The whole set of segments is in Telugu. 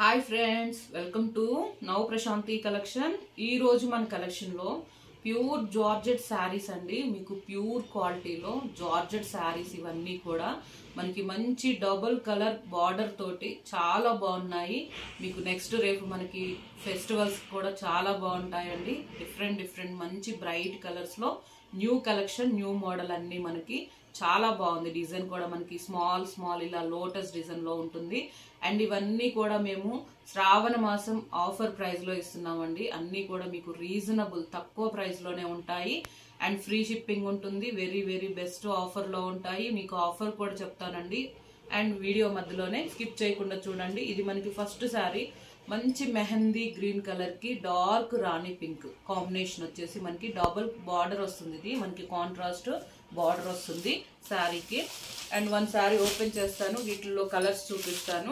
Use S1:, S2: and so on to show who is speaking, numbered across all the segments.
S1: హాయ్ ఫ్రెండ్స్ వెల్కమ్ టు నవ ప్రశాంతి కలెక్షన్ ఈ రోజు మన కలెక్షన్ లో ప్యూర్ జార్జెట్ శారీస్ అండి మీకు ప్యూర్ క్వాలిటీలో జార్జెట్ శారీస్ ఇవన్నీ కూడా మనకి మంచి డబుల్ కలర్ బార్డర్ తోటి చాలా బాగున్నాయి మీకు నెక్స్ట్ రేపు మనకి ఫెస్టివల్స్ కూడా చాలా బాగుంటాయండి డిఫరెంట్ డిఫరెంట్ మంచి బ్రైట్ కలర్స్ లో న్యూ కలెక్షన్ న్యూ మోడల్ అన్ని మనకి చాలా బాగుంది డిజైన్ కూడా మనకి స్మాల్ స్మాల్ ఇలా లోటస్ డిజైన్ లో ఉంటుంది అండ్ ఇవన్నీ కూడా మేము శ్రావణ మాసం ఆఫర్ ప్రైస్ లో ఇస్తున్నామండి అన్ని కూడా మీకు రీజనబుల్ తక్కువ ప్రైస్ లోనే ఉంటాయి అండ్ ఫ్రీ షిప్పింగ్ ఉంటుంది వెరీ వెరీ బెస్ట్ ఆఫర్ లో ఉంటాయి మీకు ఆఫర్ కూడా చెప్తానండి అండ్ వీడియో మధ్యలోనే స్కిప్ చేయకుండా చూడండి ఇది మనకి ఫస్ట్ సారీ మంచి మెహందీ గ్రీన్ కలర్ కి డార్క్ రాణి పింక్ కాంబినేషన్ వచ్చేసి మనకి డబుల్ బార్డర్ వస్తుంది ఇది మనకి కాంట్రాస్ట్ బార్డర్ వస్తుంది శారీకి అండ్ వన్ శారీ ఓపెన్ చేస్తాను వీటిల్లో కలర్స్ చూపిస్తాను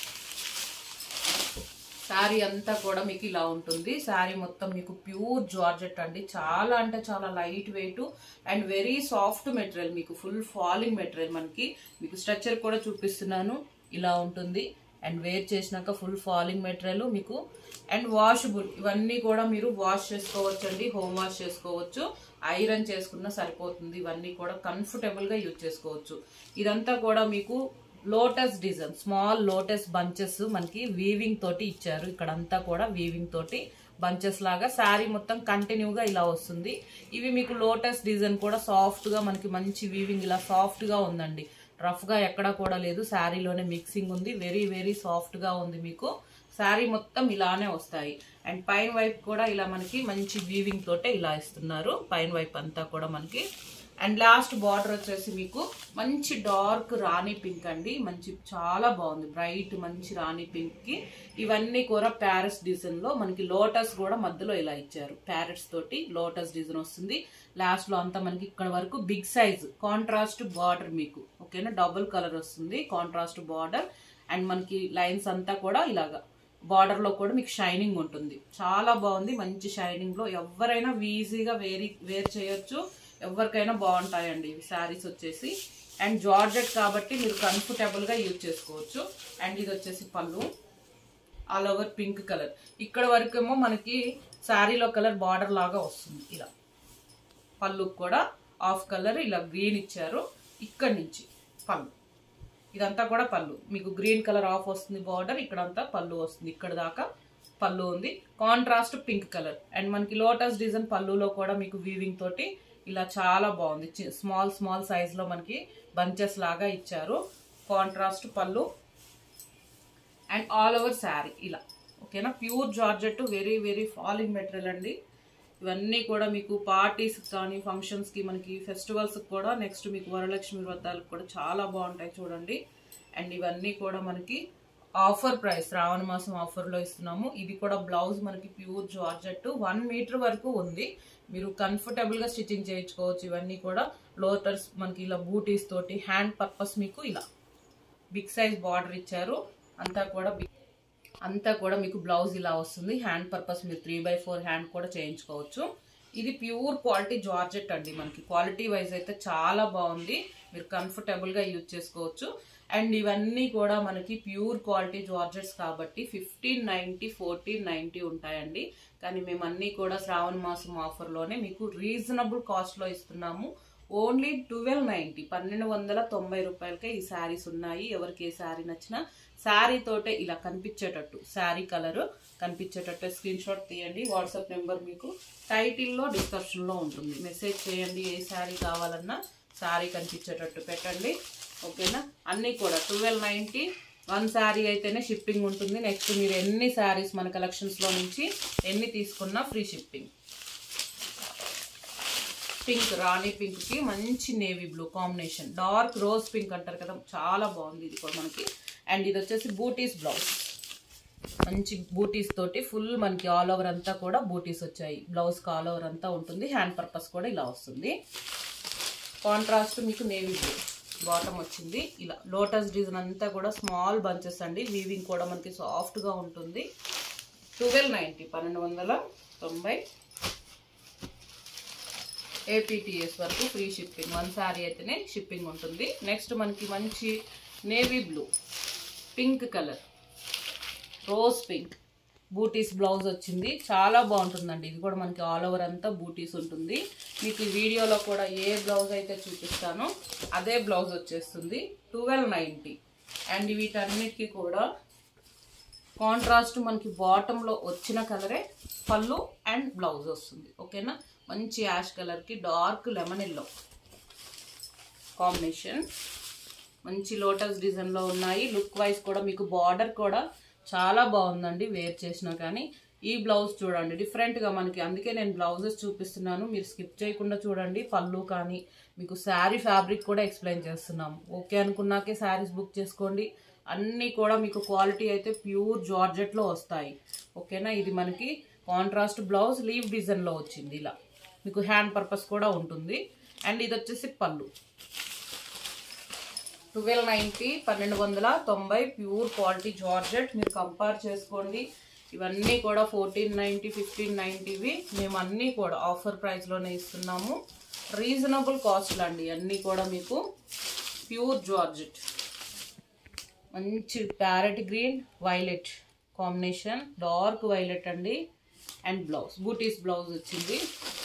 S1: శారీ అంతా కూడా మీకు ఇలా ఉంటుంది శారీ మొత్తం మీకు ప్యూర్ జార్జెట్ అండి చాలా అంటే చాలా light weight and very soft material మీకు ఫుల్ ఫాలింగ్ మెటీరియల్ మనకి మీకు స్ట్రక్చర్ కూడా చూపిస్తున్నాను ఇలా ఉంటుంది అండ్ వేర్ చేసినాక ఫుల్ ఫాలింగ్ మెటీరియల్ మీకు అండ్ వాషబుల్ ఇవన్నీ కూడా మీరు వాష్ చేసుకోవచ్చు అండి హోమ్ వాష్ చేసుకోవచ్చు ఐరన్ చేసుకున్నా సరిపోతుంది ఇవన్నీ కూడా కంఫర్టబుల్ గా యూజ్ చేసుకోవచ్చు ఇదంతా కూడా మీకు lotus design small lotus bunches మనకి వీవింగ్ తోటి ఇచ్చారు ఇక్కడంతా కూడా వీవింగ్ తోటి బంచెస్ లాగా శారీ మొత్తం కంటిన్యూగా ఇలా వస్తుంది ఇవి మీకు లోటస్ డిజైన్ కూడా సాఫ్ట్ గా మనకి మంచి వీవింగ్ ఇలా సాఫ్ట్ గా ఉందండి రఫ్ గా ఎక్కడా కూడా లేదు శారీలోనే మిక్సింగ్ ఉంది వెరీ వెరీ సాఫ్ట్ గా ఉంది మీకు శారీ మొత్తం ఇలానే వస్తాయి అండ్ పైన వైపు కూడా ఇలా మనకి మంచి వీవింగ్ తోటే ఇలా ఇస్తున్నారు పైన వైపు అంతా కూడా మనకి అండ్ లాస్ట్ బార్డర్ వచ్చేసి మీకు మంచి డార్క్ రాణి పింక్ అండి మంచి చాలా బాగుంది బ్రైట్ మంచి రాణి పింక్ కి ఇవన్నీ కూడా ప్యారెట్స్ డిజైన్ లో మనకి లోటస్ కూడా మధ్యలో ఇలా ఇచ్చారు ప్యారెట్స్ తోటి లోటస్ డిజైన్ వస్తుంది లాస్ట్ లో అంతా మనకి ఇక్కడ వరకు బిగ్ సైజ్ కాంట్రాస్ట్ బార్డర్ మీకు ఓకేనా డబుల్ కలర్ వస్తుంది కాంట్రాస్ట్ బార్డర్ అండ్ మనకి లైన్స్ అంతా కూడా ఇలాగా బార్డర్ లో కూడా మీకు షైనింగ్ ఉంటుంది చాలా బాగుంది మంచి షైనింగ్ లో ఎవరైనా ఈజీగా వేరీ వేర్ చేయొచ్చు ఎవరికైనా బాగుంటాయండి ఇవి శారీస్ వచ్చేసి అండ్ జార్జెట్ కాబట్టి మీరు కంఫర్టబుల్ గా యూజ్ చేసుకోవచ్చు అండ్ ఇది వచ్చేసి పళ్ళు ఆల్ ఓవర్ పింక్ కలర్ ఇక్కడ వరకేమో మనకి శారీలో కలర్ బార్డర్ లాగా వస్తుంది ఇలా పళ్ళు కూడా ఆఫ్ కలర్ ఇలా గ్రీన్ ఇచ్చారు ఇక్కడి నుంచి పళ్ళు ఇదంతా కూడా పళ్ళు మీకు గ్రీన్ కలర్ ఆఫ్ వస్తుంది బార్డర్ ఇక్కడంతా పళ్ళు వస్తుంది ఇక్కడ దాకా పళ్ళు ఉంది కాంట్రాస్ట్ పింక్ కలర్ అండ్ మనకి లోటస్ డిజైన్ పళ్ళులో కూడా మీకు వీవింగ్ తోటి ఇలా చాలా బాగుంది స్మాల్ స్మాల్ సైజ్ లో మనకి బంచెస్ లాగా ఇచ్చారు కాంట్రాస్ట్ పళ్ళు అండ్ ఆల్ ఓవర్ శారీ ఇలా ఓకేనా pure georgette very very falling material అండి ఇవన్నీ కూడా మీకు పార్టీస్ కానీ ఫంక్షన్స్ కి మనకి ఫెస్టివల్స్ కూడా నెక్స్ట్ మీకు వరలక్ష్మి వ్రతాలకు కూడా చాలా బాగుంటాయి చూడండి అండ్ ఇవన్నీ కూడా మనకి ఆఫర్ ప్రైస్ శ్రావణ మాసం ఆఫర్లో ఇస్తున్నాము ఇది కూడా బ్లౌజ్ మనకి ప్యూర్ జార్జెట్ వన్ మీటర్ వరకు ఉంది మీరు కంఫర్టబుల్ గా స్టిచ్చింగ్ చేయించుకోవచ్చు ఇవన్నీ కూడా లోటర్స్ మనకి ఇలా బూటీస్ తోటి హ్యాండ్ పర్పస్ మీకు ఇలా బిగ్ సైజ్ బార్డర్ ఇచ్చారు అంతా కూడా అంతా కూడా మీకు బ్లౌజ్ ఇలా వస్తుంది హ్యాండ్ పర్పస్ మీరు త్రీ బై ఫోర్ హ్యాండ్ కూడా చేయించుకోవచ్చు ఇది ప్యూర్ క్వాలిటీ జార్జెట్ అండి మనకి క్వాలిటీ వైజ్ అయితే చాలా బాగుంది మీరు కంఫర్టబుల్ గా యూజ్ చేసుకోవచ్చు అండ్ ఇవన్నీ కూడా మనకి ప్యూర్ క్వాలిటీ జార్జెట్స్ కాబట్టి ఫిఫ్టీన్ నైన్టీ ఫోర్టీన్ నైన్టీ ఉంటాయండి కానీ మేము అన్ని కూడా శ్రావణ మాసం ఆఫర్లోనే మీకు రీజనబుల్ కాస్ట్లో ఇస్తున్నాము ఓన్లీ ట్వెల్వ్ నైన్టీ పన్నెండు వందల తొంభై రూపాయలకే ఈ శారీస్ ఉన్నాయి ఎవరికి ఏ శారీ నచ్చినా శారీ తోటే ఇలా కనిపించేటట్టు శారీ కలర్ కనిపించేటట్టు స్క్రీన్ షాట్ తీయండి వాట్సాప్ నెంబర్ మీకు టైటిల్లో డిస్క్రిప్షన్లో ఉంటుంది మెసేజ్ చేయండి ఏ శారీ కావాలన్నా శారీ కనిపించేటట్టు పెట్టండి ఓకేనా అన్నీ కూడా ట్వెల్వ్ నైంటీ వన్ శారీ అయితేనే షిప్పింగ్ ఉంటుంది నెక్స్ట్ మీరు ఎన్ని శారీస్ మన కలెక్షన్స్లో నుంచి ఎన్ని తీసుకున్నా free shipping pink rani pink కి మంచి navy blue combination dark rose pink అంటారు కదా చాలా బాగుంది ఇది కూడా మనకి అండ్ ఇది వచ్చేసి బూటీస్ బ్లౌజ్ మంచి బూటీస్ తోటి ఫుల్ మనకి ఆల్ ఓవర్ అంతా కూడా బూటీస్ వచ్చాయి బ్లౌజ్ కి ఆల్ ఓవర్ అంతా ఉంటుంది హ్యాండ్ పర్పస్ కూడా ఇలా వస్తుంది కాంట్రాస్ట్ మీకు నేవీ బ్లూ బాటమ్ వచ్చింది ఇలా లోటస్ డిజైన్ అంతా కూడా స్మాల్ బంచెస్ అండి వీవింగ్ కూడా మనకి సాఫ్ట్ గా ఉంటుంది ట్వెల్వ్ నైంటీ పన్నెండు వందల తొంభై ఏపీటీఎస్ వరకు ఫ్రీ షిప్పింగ్ వన్ శారీ అయితేనే షిప్పింగ్ ఉంటుంది నెక్స్ట్ మనకి మంచి navy blue pink colour rose pink butis blouse వచ్చింది చాలా బాగుంటుందండి ఇది కూడా మనకి ఆల్ ఓవర్ అంతా బూటీస్ ఉంటుంది మీకు ఈ వీడియోలో కూడా ఏ బ్లౌజ్ అయితే చూపిస్తానో అదే బ్లౌజ్ వచ్చేస్తుంది ట్వెల్వ్ నైంటీ అండ్ వీటన్నిటికీ కూడా కాంట్రాస్ట్ మనకి బాటంలో వచ్చిన కలరే పళ్ళు అండ్ బ్లౌజ్ వస్తుంది ఓకేనా మంచి యాష్ కలర్కి డార్క్ లెమన్ ఎల్లో కాంబినేషన్ మంచి లోటస్ డిజైన్లో ఉన్నాయి లుక్ వైజ్ కూడా మీకు బార్డర్ కూడా చాలా బాగుందండి వేర్ చేసినా కానీ ఈ బ్లౌజ్ చూడండి డిఫరెంట్గా మనకి అందుకే నేను బ్లౌజెస్ చూపిస్తున్నాను మీరు స్కిప్ చేయకుండా చూడండి పళ్ళు కానీ మీకు శారీ ఫ్యాబ్రిక్ కూడా ఎక్స్ప్లెయిన్ చేస్తున్నాము ఓకే అనుకున్నాకే శారీస్ బుక్ చేసుకోండి అన్నీ కూడా మీకు క్వాలిటీ అయితే ప్యూర్ జార్జెట్లో వస్తాయి ఓకేనా ఇది మనకి కాంట్రాస్ట్ బ్లౌజ్ లీవ్ డిజైన్లో వచ్చింది ఇలా మీకు హ్యాండ్ పర్పస్ కూడా ఉంటుంది అండ్ ఇది వచ్చేసి పళ్ళు ట్వెల్వ్ నైంటీ పన్నెండు వందల తొంభై ప్యూర్ క్వాలిటీ జార్జెట్ మీరు కంపేర్ చేసుకోండి ఇవన్నీ కూడా ఫోర్టీన్ నైంటీ ఫిఫ్టీన్ నైంటీవి మేము అన్నీ కూడా ఆఫర్ ప్రైస్లోనే ఇస్తున్నాము రీజనబుల్ కాస్ట్లు అండి అన్నీ కూడా మీకు ప్యూర్ జార్జెట్ మంచి parrot green violet combination dark violet అండి అండ్ బ్లౌజ్ బూటీస్ బ్లౌజ్ వచ్చింది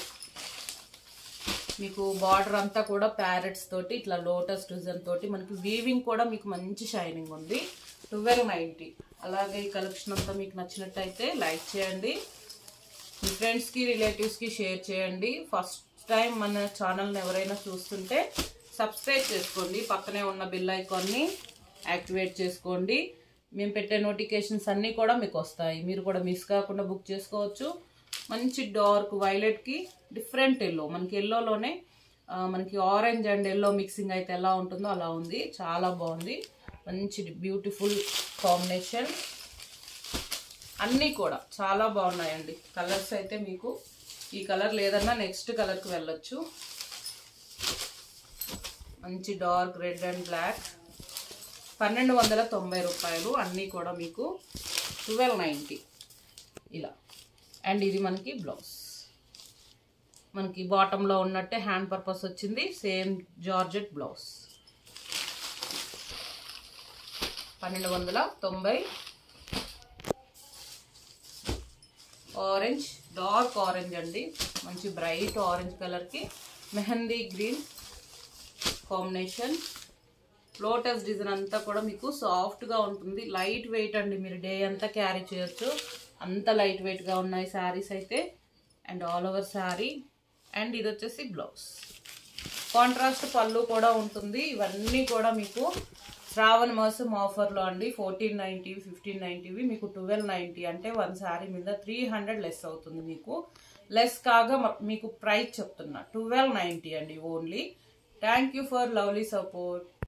S1: మీకు బార్డర్ అంతా కూడా ప్యారెట్స్ తోటి ఇట్లా లోటస్ డిజైన్ తోటి మనకి వీవింగ్ కూడా మీకు మంచి షైనింగ్ ఉంది ట్వెల్వ్ నైంటీ అలాగే ఈ కలెక్షన్ అంతా మీకు నచ్చినట్టయితే లైక్ చేయండి మీ ఫ్రెండ్స్కి రిలేటివ్స్కి షేర్ చేయండి ఫస్ట్ టైం మన ఛానల్ని ఎవరైనా చూస్తుంటే సబ్స్క్రైబ్ చేసుకోండి పక్కనే ఉన్న బిల్ ఐకాన్ని యాక్టివేట్ చేసుకోండి మేము పెట్టే నోటిఫికేషన్స్ అన్నీ కూడా మీకు వస్తాయి మీరు కూడా మిస్ కాకుండా బుక్ చేసుకోవచ్చు మంచి డార్క్ వైలెట్కి డిఫరెంట్ ఎల్లో మనకి ఎల్లోలోనే మనకి ఆరెంజ్ అండ్ ఎల్లో మిక్సింగ్ అయితే ఎలా ఉంటుందో అలా ఉంది చాలా బాగుంది మంచి బ్యూటిఫుల్ కాంబినేషన్ అన్నీ కూడా చాలా బాగున్నాయండి కలర్స్ అయితే మీకు ఈ కలర్ లేదన్నా నెక్స్ట్ కలర్కి వెళ్ళొచ్చు మంచి డార్క్ రెడ్ అండ్ బ్లాక్ పన్నెండు వందల తొంభై రూపాయలు అన్నీ కూడా మీకు ట్వెల్వ్ నైంటీ ఇలా అండ్ ఇది మనకి బ్లౌజ్ మనకి బాటంలో ఉన్నట్టే హ్యాండ్ పర్పస్ వచ్చింది సేమ్ జార్జెట్ బ్లౌజ్ పన్నెండు వందల తొంభై ఆరెంజ్ డార్క్ ఆరెంజ్ అండి మంచి బ్రైట్ ఆరెంజ్ కలర్కి mehndi green combination lotus design అంతా కూడా మీకు సాఫ్ట్గా ఉంటుంది లైట్ వెయిట్ అండి మీరు డే అంతా క్యారీ చేయొచ్చు అంత లైట్ వెయిట్గా ఉన్నాయి శారీస్ అయితే and all over sari and ఇది వచ్చేసి బ్లౌజ్ కాంట్రాస్ట్ పళ్ళు కూడా ఉంటుంది ఇవన్నీ కూడా మీకు శ్రావణ మాసం ఆఫర్లో అండి ఫోర్టీన్ నైంటీ ఫిఫ్టీన్ నైంటీవి మీకు ట్వెల్వ్ నైంటీ అంటే వన్ శారీ మీద త్రీ హండ్రెడ్ లెస్ అవుతుంది మీకు లెస్ కాగా మీకు ప్రైస్ చెప్తున్నా ట్వెల్వ్ నైంటీ అండి only thank you for lovely support